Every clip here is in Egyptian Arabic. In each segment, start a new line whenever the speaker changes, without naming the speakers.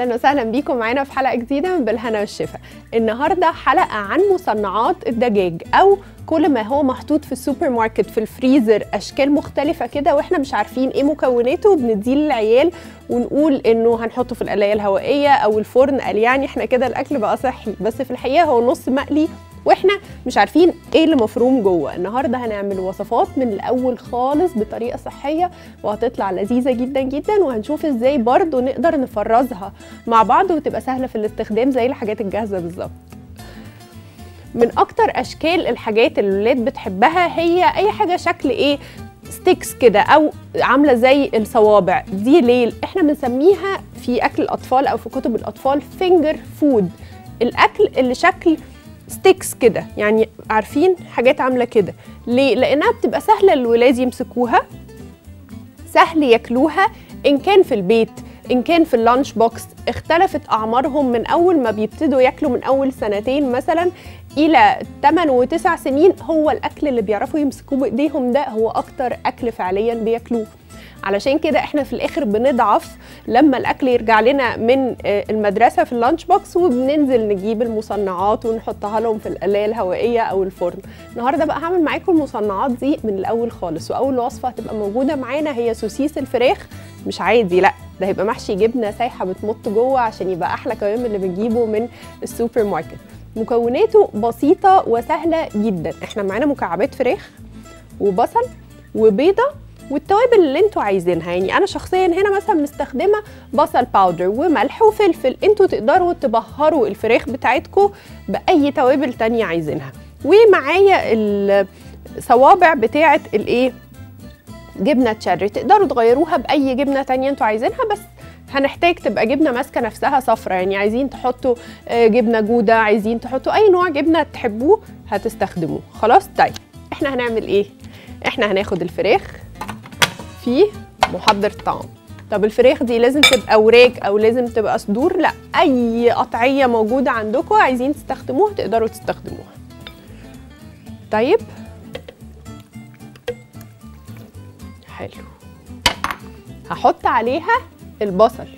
اهلا وسهلا بيكم معانا في حلقه جديده من بالهنا والشفا النهارده حلقه عن مصنعات الدجاج او كل ما هو محطوط في السوبر ماركت في الفريزر اشكال مختلفه كده واحنا مش عارفين ايه مكوناته بنديه للعيال ونقول انه هنحطه في القلايه الهوائيه او الفرن قال يعني احنا كده الاكل بقى صحي بس في الحقيقه هو نص مقلي واحنا مش عارفين ايه اللي مفروم جوه النهارده هنعمل وصفات من الاول خالص بطريقه صحيه وهتطلع لذيذه جدا جدا وهنشوف ازاي برضو نقدر نفرزها مع بعض وتبقى سهله في الاستخدام زي الحاجات الجاهزه بالظبط من اكتر اشكال الحاجات اللي الولاد بتحبها هي اي حاجه شكل ايه ستيكس كده او عامله زي الصوابع دي ليه احنا بنسميها في اكل الاطفال او في كتب الاطفال فينجر فود الاكل اللي شكل ستيكس كده يعني عارفين حاجات عامله كده ليه لانها بتبقى سهله للولاد يمسكوها سهل ياكلوها ان كان في البيت ان كان في اللانش بوكس اختلفت اعمارهم من اول ما بيبتدوا ياكلوا من اول سنتين مثلا الى 8 و9 سنين هو الاكل اللي بيعرفوا يمسكوه بايديهم ده هو اكتر اكل فعليا بياكلوه علشان كده احنا في الاخر بنضعف لما الاكل يرجع لنا من المدرسه في اللانش بوكس وبننزل نجيب المصنعات ونحطها لهم في القلايه الهوائيه او الفرن النهارده بقى هعمل معاكم المصنعات دي من الاول خالص واول وصفه هتبقى موجوده معانا هي سوسيس الفراخ مش عادي لا ده هيبقى محشي جبنه سايحه بتمط جوه عشان يبقى احلى كمان من اللي بنجيبه من السوبر ماركت مكوناته بسيطه وسهله جدا احنا معانا مكعبات فراخ وبصل وبيضه والتوابل اللي انتوا عايزينها يعني انا شخصيا هنا مثلا مستخدمه بصل باودر وملح وفلفل انتوا تقدروا تبهروا الفراخ بتاعتكم باي توابل تانية عايزينها ومعايا الصوابع بتاعه الايه جبنه تشيري تقدروا تغيروها باي جبنه تانية انتوا عايزينها بس هنحتاج تبقى جبنه ماسكه نفسها صفرة يعني عايزين تحطوا جبنه جوده عايزين تحطوا اي نوع جبنه تحبوه هتستخدموه خلاص طيب احنا هنعمل ايه احنا هناخد الفراخ في محضر طعام طب الفراخ دي لازم تبقى وراك او لازم تبقى صدور لا اي قطعيه موجوده عندكم عايزين تستخدموها تقدروا تستخدموها طيب حلو هحط عليها البصل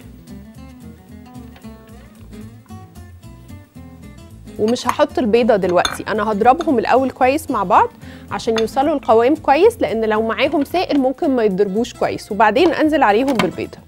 ومش هحط البيضه دلوقتي انا هضربهم الاول كويس مع بعض عشان يوصلوا القوام كويس لان لو معاهم سائل ممكن ما يتضربوش كويس وبعدين انزل عليهم بالبيضه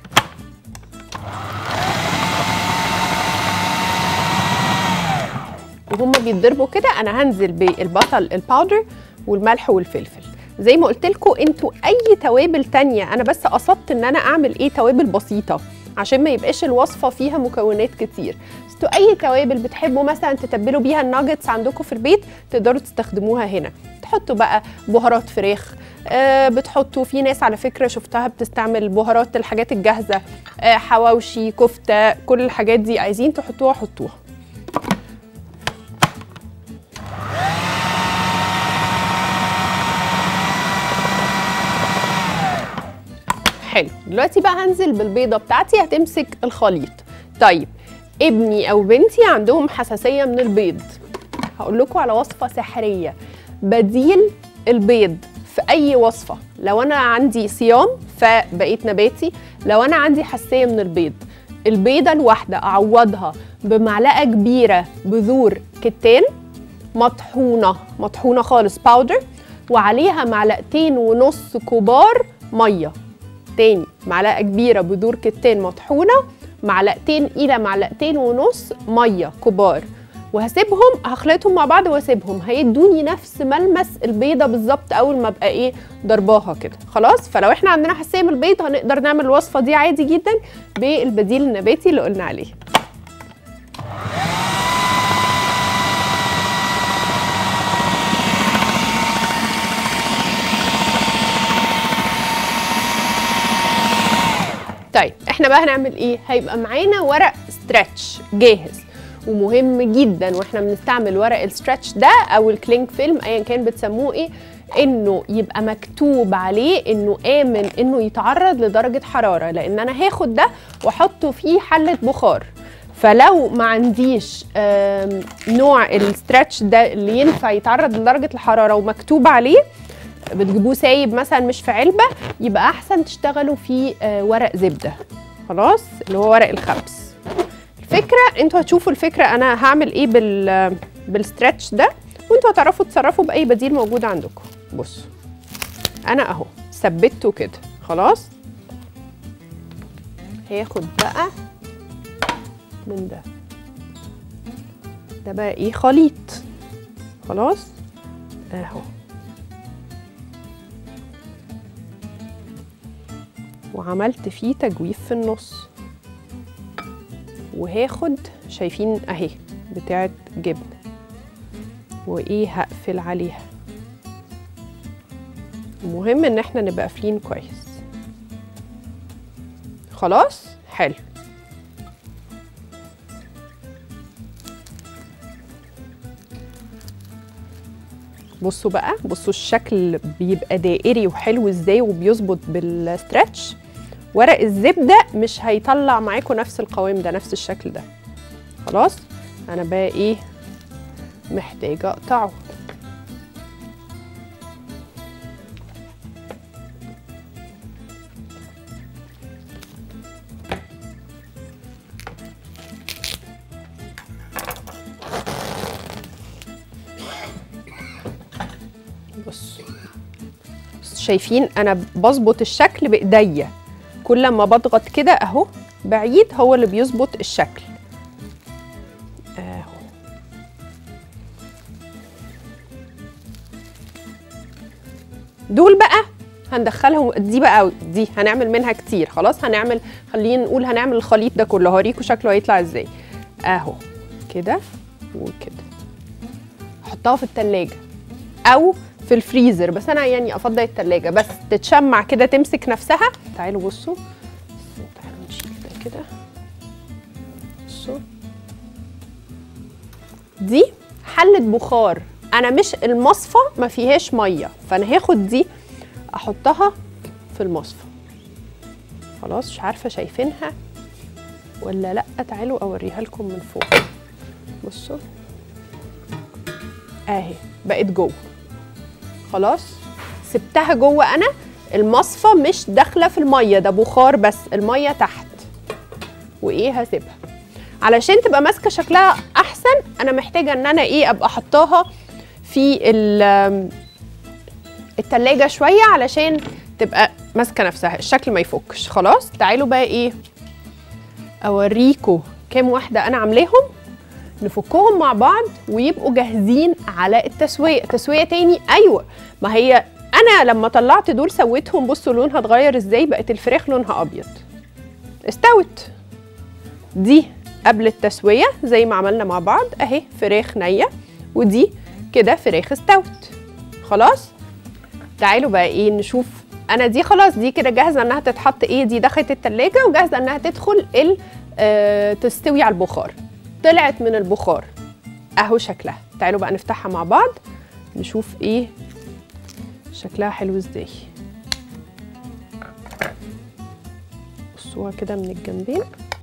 وهم بيتضربوا كده انا هنزل بالبصل الباودر والملح والفلفل زي ما قلت لكم انتوا اي توابل تانية انا بس قصدت ان انا اعمل ايه توابل بسيطه عشان ما يبقاش الوصفه فيها مكونات كتير انتوا اي توابل بتحبوا مثلا تتبلوا بيها الناجتس عندكم في البيت تقدروا تستخدموها هنا تحطوا بقى بهارات فراخ آه بتحطوا في ناس على فكره شفتها بتستعمل بهارات الحاجات الجاهزه آه حواوشي كفته كل الحاجات دي عايزين تحطوها حطوها حلو دلوقتي بقى هنزل بالبيضه بتاعتي هتمسك الخليط طيب ابني او بنتي عندهم حساسيه من البيض هقول لكم على وصفه سحريه بديل البيض في اي وصفه لو انا عندي صيام فبقيت نباتي لو انا عندي حساسيه من البيض البيضه الواحده اعوضها بمعلقه كبيره بذور كتان مطحونه مطحونه خالص باودر وعليها معلقتين ونص كبار ميه تاني معلقه كبيره بذور كتان مطحونه معلقتين الى معلقتين ونص ميه كبار وهسيبهم هخلطهم مع بعض واسيبهم هيدوني نفس ملمس البيضه بالظبط اول ما ابقى ايه ضرباها كده خلاص فلو احنا عندنا حساسيه من البيض هنقدر نعمل الوصفه دي عادي جدا بالبديل النباتي اللي قلنا عليه طيب احنا بقى هنعمل ايه هيبقى معانا ورق ستريتش جاهز ومهم جدا واحنا بنستعمل ورق الستريتش ده او الكلينج فيلم ايا كان بتسموه ايه انه يبقى مكتوب عليه انه امن انه يتعرض لدرجه حراره لان انا هاخد ده واحطه في حله بخار فلو ما عنديش نوع الستريتش ده اللي ينفع يتعرض لدرجه الحراره ومكتوب عليه بتجيبوه سايب مثلا مش في علبه يبقى احسن تشتغلوا في ورق زبده خلاص اللي هو ورق الخبز الفكره انتوا هتشوفوا الفكره انا هعمل ايه بال بالستريتش ده وانتوا هتعرفوا تتصرفوا باي بديل موجود عندكم بصوا انا اهو ثبته كده خلاص هاخد بقى من ده ده بقى ايه خليط خلاص اهو وعملت فيه تجويف في النص وهاخد شايفين اهي بتاعت جبن وايه هقفل عليها المهم ان احنا نبقى قافلين كويس خلاص حلو بصوا بقى بصوا الشكل بيبقى دائري وحلو ازاي وبيظبط بالستريتش ورق الزبده مش هيطلع معاكم نفس القوام ده نفس الشكل ده خلاص انا بقى ايه محتاجه اقطعه بصوا شايفين انا بظبط الشكل بايديا كل ما بضغط كده اهو بعيد هو اللي بيظبط الشكل اهو دول بقى هندخلهم دي بقى دي هنعمل منها كتير خلاص هنعمل خلينا نقول هنعمل الخليط ده كله هوريكم شكله هيطلع ازاي اهو كده وكده احطها في التلاجة او في الفريزر بس انا يعني افضل التلاجة بس تتشمع كده تمسك نفسها تعالوا بصوا تعالوا نشيل ده كده بصوا دي حلة بخار انا مش المصفى ما فيهاش ميه فانا هاخد دي احطها في المصفى خلاص مش عارفه شايفينها ولا لا تعالوا اوريها لكم من فوق بصوا اهي بقت جوه خلاص سبتها جوه انا المصفى مش داخله في الميه ده بخار بس الميه تحت وايه هسيبها علشان تبقى ماسكه شكلها احسن انا محتاجه ان انا ايه ابقى حطاها في التلاجة شويه علشان تبقى ماسكه نفسها الشكل ما يفكش خلاص تعالوا بقى ايه اوريكم كام واحده انا عاملاهم نفكهم مع بعض ويبقوا جاهزين على التسويه تسويه تاني ايوه ما هي انا لما طلعت دول سويتهم بصوا لونها اتغير ازاي بقت الفراخ لونها ابيض استوت دي قبل التسويه زي ما عملنا مع بعض اهي فراخ نيه ودي كده فراخ استوت خلاص تعالوا بقى ايه نشوف انا دي خلاص دي كده جاهزه انها تتحط ايه دي دخلت التلاجة وجاهزه انها تدخل ال آه تستوي على البخار طلعت من البخار اهو شكلها تعالوا بقى نفتحها مع بعض نشوف ايه شكلها حلو ازاي بصوها كده من الجنبين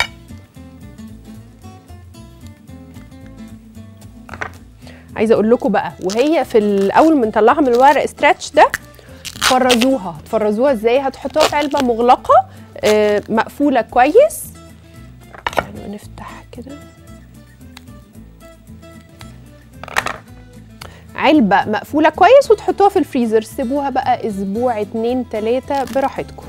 عايزه اقول لكم بقى وهي في الاول ما نطلعها من الورق ستريتش ده فرزوها تفرزوها ازاي هتحطوها في علبه مغلقه آه مقفوله كويس يعني نفتح كده علبة مقفولة كويس وتحطوها في الفريزر سيبوها بقى اسبوع اتنين تلاتة براحتكم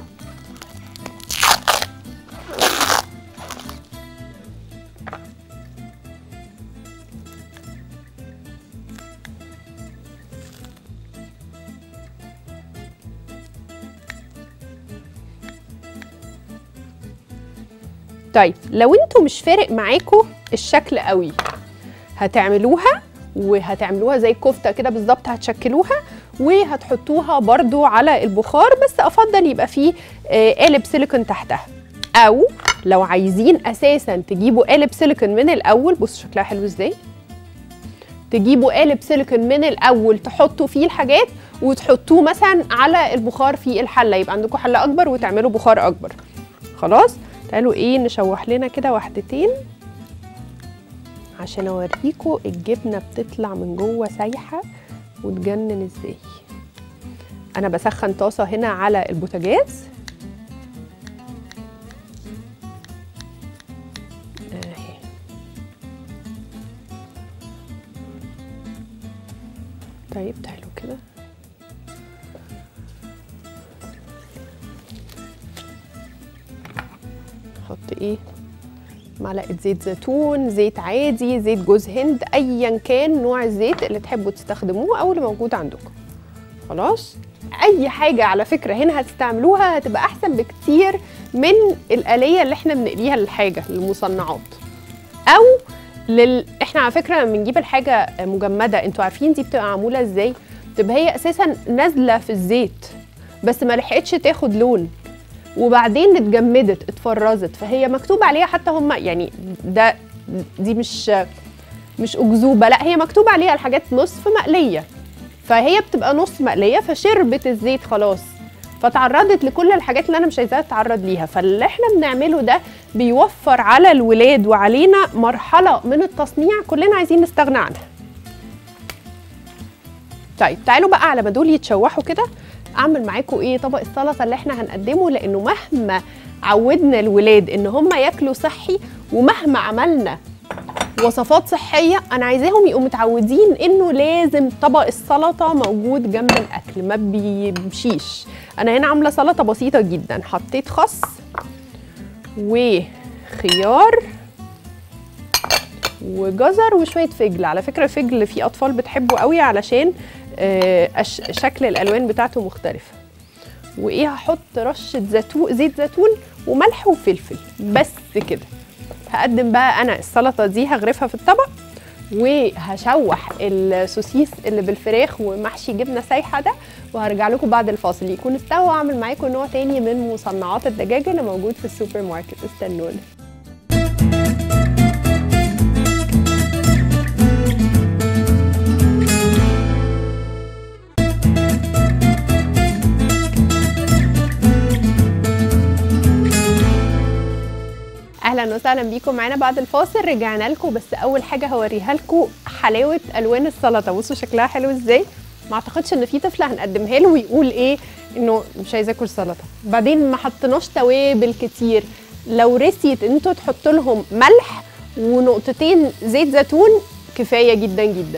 طيب لو انتوا مش فارق معاكم الشكل قوي هتعملوها وهتعملوها زي الكفته كده بالظبط هتشكلوها وهتحطوها برضو على البخار بس افضل يبقى فيه قالب سيليكون تحتها او لو عايزين اساسا تجيبوا قالب سيليكون من الاول بصوا شكلها حلو ازاي تجيبوا قالب سيليكون من الاول تحطوا فيه الحاجات وتحطوه مثلا على البخار في الحله يبقى عندكم حله اكبر وتعملوا بخار اكبر خلاص تعالوا ايه نشوح لنا كده واحدتين عشان اوريكم الجبنه بتطلع من جوه سايحه وتجنن ازاي انا بسخن طاسه هنا على البوتاجاز اهي طيب تعالوا كده نحط ايه معلقه زيت زيتون زيت عادي زيت جوز هند ايا كان نوع الزيت اللي تحبوا تستخدموه او اللي موجود عندكم خلاص اي حاجه على فكره هنا هتستعملوها هتبقى احسن بكتير من الاليه اللي احنا بنقليها للحاجه للمصنعات او لل... احنا على فكره لما بنجيب الحاجه مجمده انتوا عارفين دي بتبقى معموله ازاي بتبقى هي اساسا نازله في الزيت بس ما لحقتش تاخد لون وبعدين اتجمدت اتفرزت فهي مكتوب عليها حتى هم يعني ده دي مش مش اكذوبه لا هي مكتوب عليها الحاجات نصف مقليه فهي بتبقى نص مقليه فشربت الزيت خلاص فتعرضت لكل الحاجات اللي انا مش عايزاها تتعرض ليها فاللي احنا بنعمله ده بيوفر على الولاد وعلينا مرحله من التصنيع كلنا عايزين نستغنى عنها طيب تعالوا بقى على ما دول يتشوحوا كده اعمل معاكم ايه طبق السلطه اللي احنا هنقدمه لانه مهما عودنا الولاد ان هم ياكلوا صحي ومهما عملنا وصفات صحيه انا عايزاهم يبقوا متعودين انه لازم طبق السلطه موجود جنب الاكل ما بيمشيش انا هنا عامله سلطه بسيطه جدا حطيت خس وخيار وجزر وشويه فجل على فكره الفجل في اطفال بتحبه قوي علشان آه شكل الالوان بتاعته مختلفه وايه هحط رشه زيتون زيت زيتون وملح وفلفل بس كده هقدم بقى انا السلطه دي هغرفها في الطبق وهشوح السوسيس اللي بالفراخ ومحشي جبنه سايحه ده وهرجع لكم بعد الفاصل يكون استوى واعمل معاكم نوع تاني من مصنعات الدجاج اللي موجود في السوبر ماركت استنونا اهلا وسهلا بيكم معانا بعد الفاصل رجعنا لكم بس اول حاجه هوريها لكم حلاوه الوان السلطه بصوا شكلها حلو ازاي ما اعتقدش ان في طفل هنقدمها له ويقول ايه انه مش عايز اكل سلطه بعدين ما حطيناش توابل كتير لو رسيت انتوا تحطوا لهم ملح ونقطتين زيت زيتون كفايه جدا جدا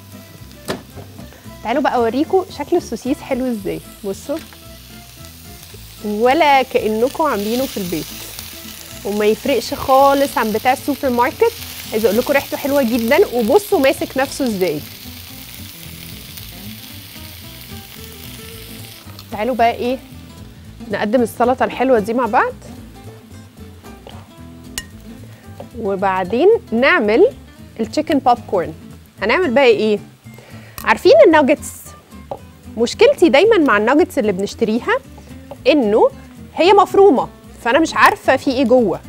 تعالوا بقى اوريكم شكل السوسيس حلو ازاي بصوا ولا كانكم عاملينه في البيت وما يفرقش خالص عن بتاع السوبر ماركت عايزه اقول لكم ريحته حلوه جدا وبصوا ماسك نفسه ازاي تعالوا بقى ايه نقدم السلطه الحلوه دي مع بعض وبعدين نعمل التشيكن بوب كورن هنعمل بقى ايه عارفين الناجتس مشكلتي دايما مع الناجتس اللي بنشتريها انه هي مفرومه فانا مش عارفه في ايه جوه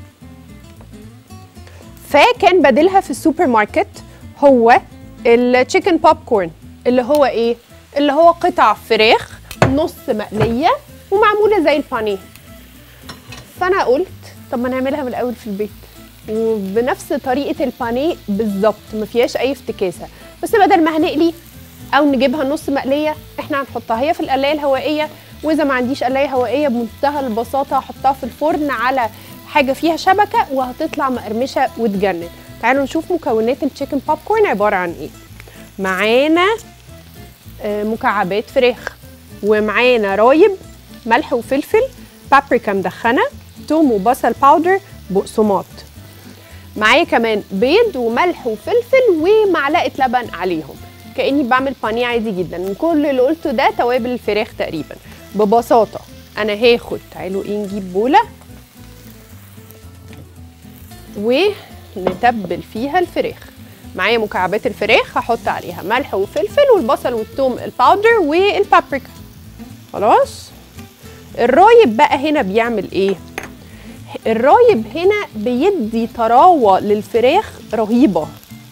فكان بديلها في السوبر ماركت هو التشيكن بوب كورن اللي هو ايه اللي هو قطع فراخ نص مقليه ومعموله زي البانيه فانا قلت طب ما نعملها من الاول في البيت وبنفس طريقه البانيه بالظبط ما فيهاش اي افتكاسه بس بدل ما هنقلي او نجيبها نص مقليه احنا هنحطها هي في القلايه الهوائيه واذا ما عنديش قلايه هوائيه بمنتهى البساطه هحطها في الفرن على حاجه فيها شبكه وهتطلع مقرمشه وتجنن تعالوا نشوف مكونات التشيكن بوب كورن عباره عن ايه معانا مكعبات فراخ ومعانا رايب ملح وفلفل بابريكا مدخنه توم وبصل باودر بقسماط معايا كمان بيض وملح وفلفل ومعلقه لبن عليهم كاني بعمل بانيه عادي جدا كل اللي قلته ده توابل الفراخ تقريبا ببساطه انا هاخد تعالوا ايه نجيب بوله ونتبل فيها الفراخ معايا مكعبات الفراخ هحط عليها ملح وفلفل والبصل والثوم الباودر والبابريكا خلاص الرايب بقى هنا بيعمل ايه الرايب هنا بيدي طراوه للفراخ رهيبه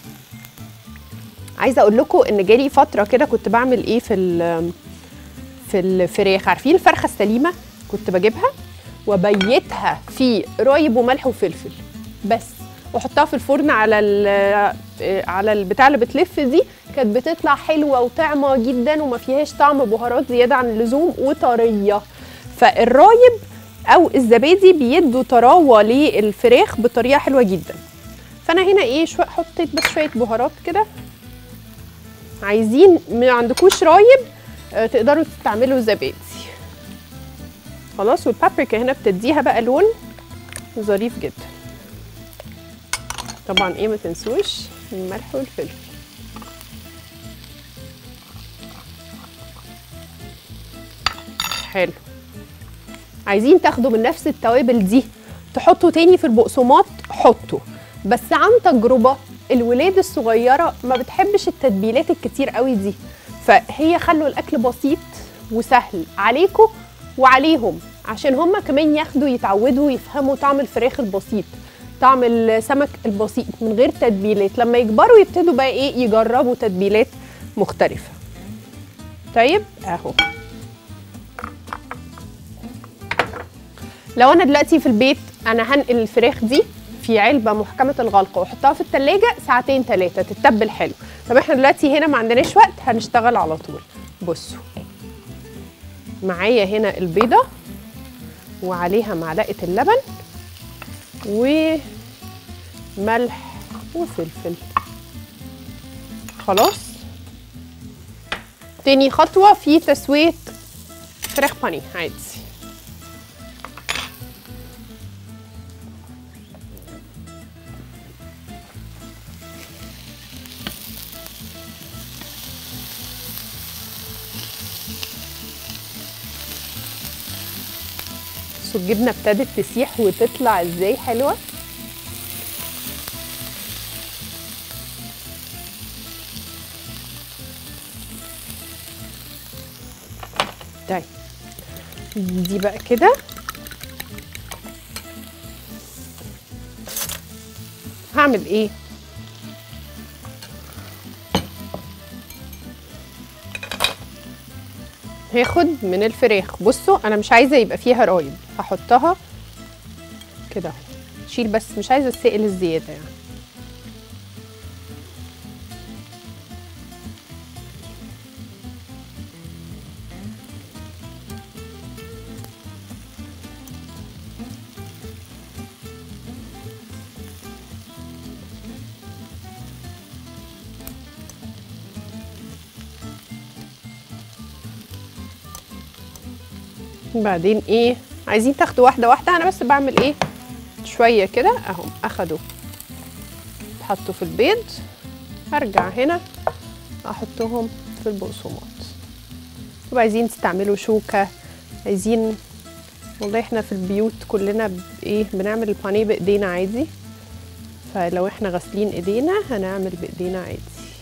عايزه اقول لكم ان جالي فتره كده كنت بعمل ايه في في الفراخ عارفين الفرخه السليمه كنت بجيبها وبيتها في رايب وملح وفلفل بس واحطها في الفرن على ال على البتاع اللي بتلف دي كانت بتطلع حلوه وطعمه جدا وما فيهاش طعم بهارات زياده عن اللزوم وطريه فالرايب او الزبادي بيدوا طراوه للفراخ بطريقه حلوه جدا فانا هنا ايه شويه حطيت بس شويه بهارات كده عايزين ما عندكوش رايب آه، تقدروا تستعملوا زبادي خلاص والبابريكا هنا بتديها بقى لون ظريف جدا طبعا ايه ما تنسوش الملح والفلفل حلو عايزين تاخدوا من نفس التوابل دي تحطوا تاني في البقسماط حطوا بس عن تجربة الولاد الصغيرة ما بتحبش التتبيلات الكتير قوي دي فهي خلوا الأكل بسيط وسهل عليكم وعليهم عشان هما كمان ياخدوا يتعودوا يفهموا طعم الفراخ البسيط طعم السمك البسيط من غير تتبيلات لما يكبروا يبتدوا بقى ايه يجربوا تتبيلات مختلفة طيب اهو لو انا دلوقتي في البيت انا هنقل الفراخ دي في علبه محكمه الغلق واحطها في التلاجة ساعتين ثلاثه تتبل حلو طب احنا دلوقتي هنا ما عندناش وقت هنشتغل على طول بصوا معايا هنا البيضه وعليها معلقه اللبن وملح وفلفل خلاص تاني خطوه في تسويه فراخ بانيه عادي بصوا الجبنه ابتدت تسيح وتطلع ازاي حلوه طيب دي بقى كده هعمل ايه هاخد من الفراخ بصوا انا مش عايزه يبقى فيها رايب هحطها كده اهو شيل بس مش عايزه السائل الزياده يعني بعدين ايه عايزين تاخدوا واحده واحده انا بس بعمل ايه شويه كده اهو اخدوا اتحطوا في البيض هرجع هنا احطهم في البقسماط طب عايزين تستعملوا شوكه عايزين والله احنا في البيوت كلنا ايه بنعمل البانيه بايدينا عادي فلو احنا غاسلين ايدينا هنعمل بايدينا عادي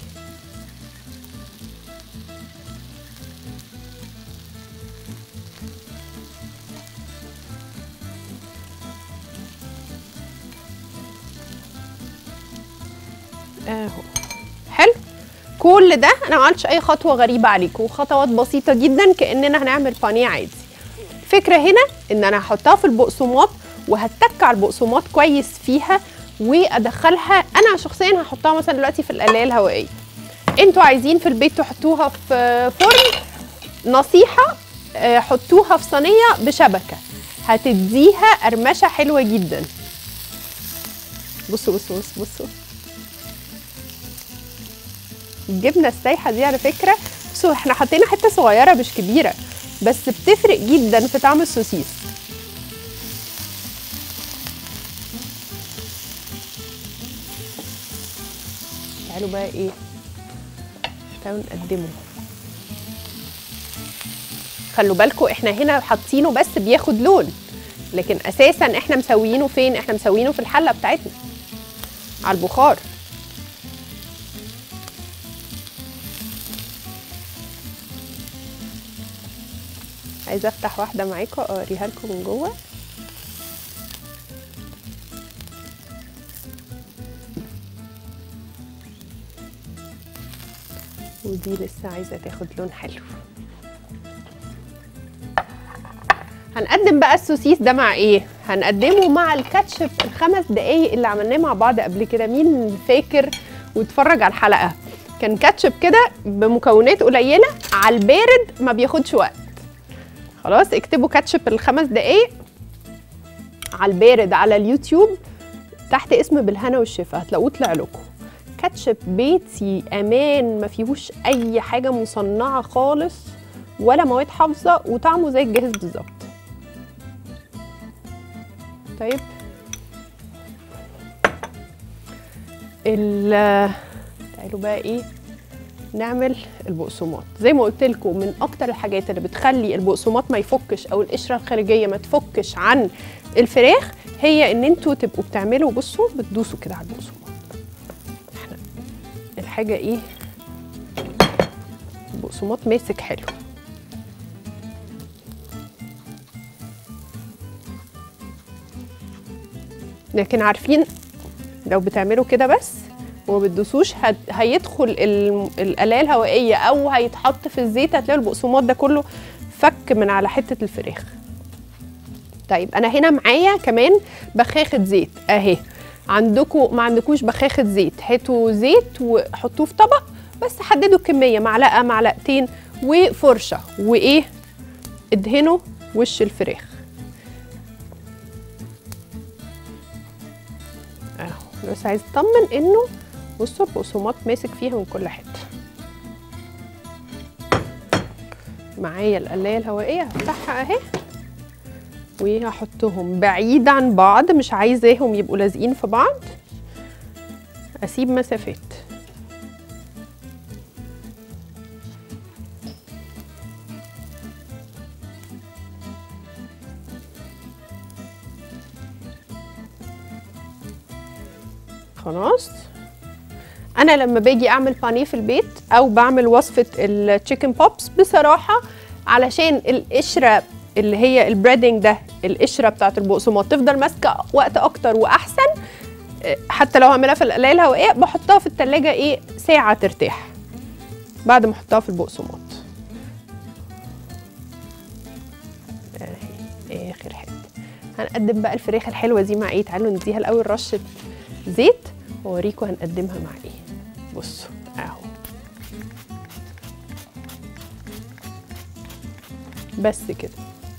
اهو حلو كل ده انا ما عملتش اي خطوه غريبه عليكم خطوات بسيطه جدا كاننا هنعمل بانيه عادي الفكره هنا ان انا هحطها في البقسماط وهتك على البقسماط كويس فيها وادخلها انا شخصيا هحطها مثلا دلوقتي في القلايه الهوائيه انتوا عايزين في البيت تحطوها في فرن نصيحه آه، حطوها في صينيه بشبكه هتديها قرمشه حلوه جدا بصوا بصوا بصوا بصوا الجبنه السايحه دي على فكره بصوا احنا حطينا حته صغيره مش كبيره بس بتفرق جدا في طعم السوسيس تعالوا بقى ايه تعالوا نقدمه خلوا بالكم احنا هنا حاطينه بس بياخد لون لكن اساسا احنا مسويينه فين احنا مسويينه في الحله بتاعتنا على البخار عايزه افتح واحده معاكم اوريها لكم من جوه ودي لسه عايزه تاخد لون حلو هنقدم بقى السوسيس ده مع ايه هنقدمه مع الكاتشب الخمس دقايق اللي عملناه مع بعض قبل كده مين فاكر واتفرج على الحلقه كان كاتشب كده بمكونات قليله على البارد ما بياخدش وقت خلاص اكتبوا كاتشب الخمس دقايق على البارد على اليوتيوب تحت اسم بالهنا والشفا هتلاقوه طلع لكم كاتشب بيتي امان ما فيهوش اي حاجه مصنعه خالص ولا مواد حافظه وطعمه زي الجاهز بالظبط طيب ال تعالوا بقى ايه نعمل البقسماط زي ما قلت لكم من اكتر الحاجات اللي بتخلي البقسماط ما يفكش او القشره الخارجيه ما تفكش عن الفراخ هي ان انتوا تبقوا بتعملوا بصوا بتدوسوا كده على البقسماط احنا الحاجه ايه البقسماط ماسك حلو لكن عارفين لو بتعملوا كده بس وما بتدوسوش هت... هيدخل ال- الآلية الهوائية أو هيتحط في الزيت هتلاقوا البقسماط ده كله فك من على حتة الفراخ طيب أنا هنا معايا كمان بخاخة زيت أهي عندكم ما عندكوش بخاخة زيت هاتوا زيت وحطوه في طبق بس حددوا الكمية معلقة معلقتين وفرشة وإيه ادهنوا وش الفراخ اهو بس عايز اطمن انه بصوا البقسماط ماسك فيها من كل حته معايا القلايه الهوائيه هفتحها اهي وهحطهم بعيد عن بعض مش عايزاهم يبقوا لازقين في بعض اسيب مسافات خلاص انا لما باجي اعمل بانيه في البيت او بعمل وصفه التشيكن بوبس بصراحه علشان القشره اللي هي البريدنج ده القشره بتاعت البقسماط تفضل ماسكه وقت اكتر واحسن إيه، حتى لو هعملها في القلايه الهوائيه بحطها في التلاجة ايه ساعه ترتاح بعد ما احطها في البقسماط اهي اخر حته هنقدم بقى الفراخ الحلوه دي مع ايه تعالوا نديها الاول رشه زيت واوريكم هنقدمها مع ايه بصوا اهو بس كده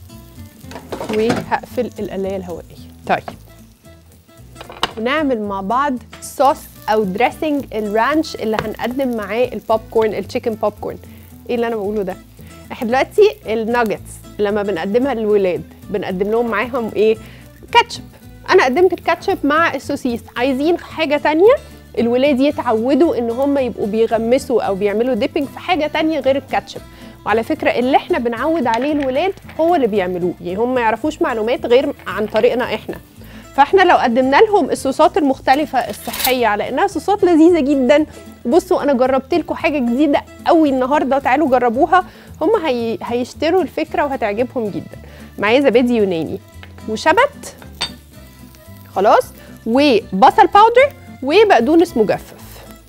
وهقفل القلايه الهوائيه طيب ونعمل مع بعض صوص او دريسنج الرانش اللي هنقدم معاه البوب كورن التشيكن بوب كورن ايه اللي انا بقوله ده احنا دلوقتي الناجتس لما بنقدمها للولاد بنقدم لهم معاهم ايه كاتشب انا قدمت الكاتشب مع السوسيس عايزين حاجه تانية الولاد يتعودوا ان هم يبقوا بيغمسوا او بيعملوا ديبنج في حاجه تانية غير الكاتشب وعلى فكره اللي احنا بنعود عليه الولاد هو اللي بيعملوه يعني هم ما يعرفوش معلومات غير عن طريقنا احنا فاحنا لو قدمنا لهم الصوصات المختلفه الصحيه على انها صوصات لذيذه جدا بصوا انا جربت لكم حاجه جديده قوي النهارده تعالوا جربوها هم هي... هيشتروا الفكره وهتعجبهم جدا معايا زبادي يوناني وشبت خلاص وبصل باودر وبقدونس مجفف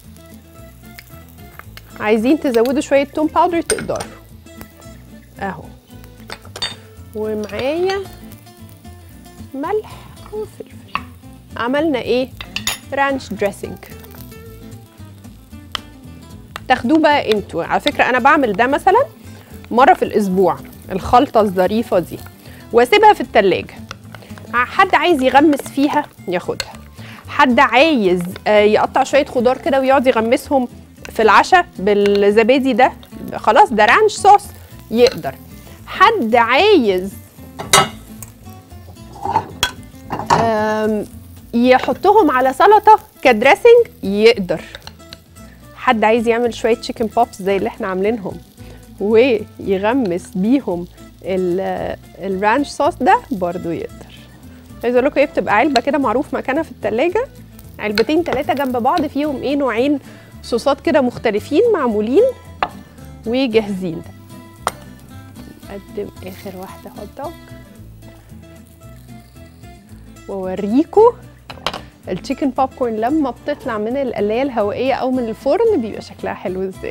عايزين تزودوا شويه توم باودر تقدروا اهو ومعايا ملح وفلفل عملنا ايه رانش دريسنج تاخدوه بقى انتوا على فكره انا بعمل ده مثلا مره في الاسبوع الخلطه الظريفه دي واسيبها في التلاجة حد عايز يغمس فيها ياخدها حد عايز آه، يقطع شويه خضار كده ويقعد يغمسهم في العشاء بالزبادي ده خلاص ده رانش صوص يقدر حد عايز آم، يحطهم على سلطه كدريسنج يقدر حد عايز يعمل شويه تشيكن بوبس زي اللي احنا عاملينهم ويغمس بيهم ال- الرانش صوص ده برضو يقدر عايز اقول لكم ايه بتبقى علبه كده معروف مكانها في التلاجة علبتين ثلاثه جنب بعض فيهم ايه نوعين صوصات كده مختلفين معمولين وجاهزين اقدم اخر واحده هوت دوج واوريكم التشيكن بوب كورن لما بتطلع من القلايه الهوائيه او من الفرن بيبقى شكلها حلو ازاي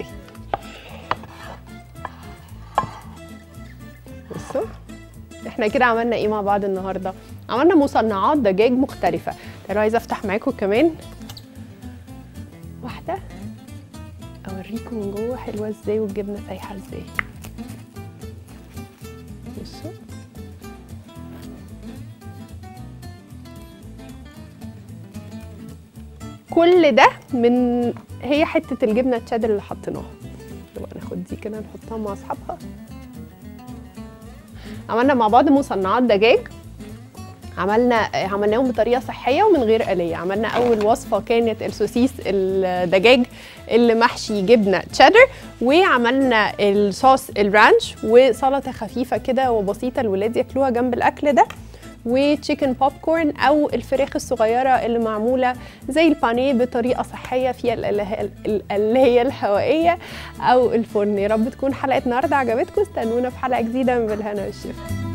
بصوا احنا كده عملنا ايه مع بعض النهارده عملنا مصنعات دجاج مختلفه تعالوا عايزه افتح معاكم كمان واحده اوريكم من جوه حلوه ازاي والجبنه سايحه ازاي بصوا كل ده من هي حته الجبنه التشيدر اللي حطيناها يبقى ناخد دي كده نحطها مع اصحابها عملنا مع بعض مصنعات دجاج عملنا عملناهم بطريقه صحيه ومن غير آلية عملنا اول وصفه كانت السوسيس الدجاج اللي محشي جبنه تشيدر وعملنا الصوص الرانش وسلطه خفيفه كده وبسيطه الولاد ياكلوها جنب الاكل ده وتشيكن بوب كورن او الفراخ الصغيره اللي معموله زي البانيه بطريقه صحيه فيها الآلية الهوائيه او الفرن يا رب تكون حلقه النهارده عجبتكم استنونا في حلقه جديده من بالهنا والشفا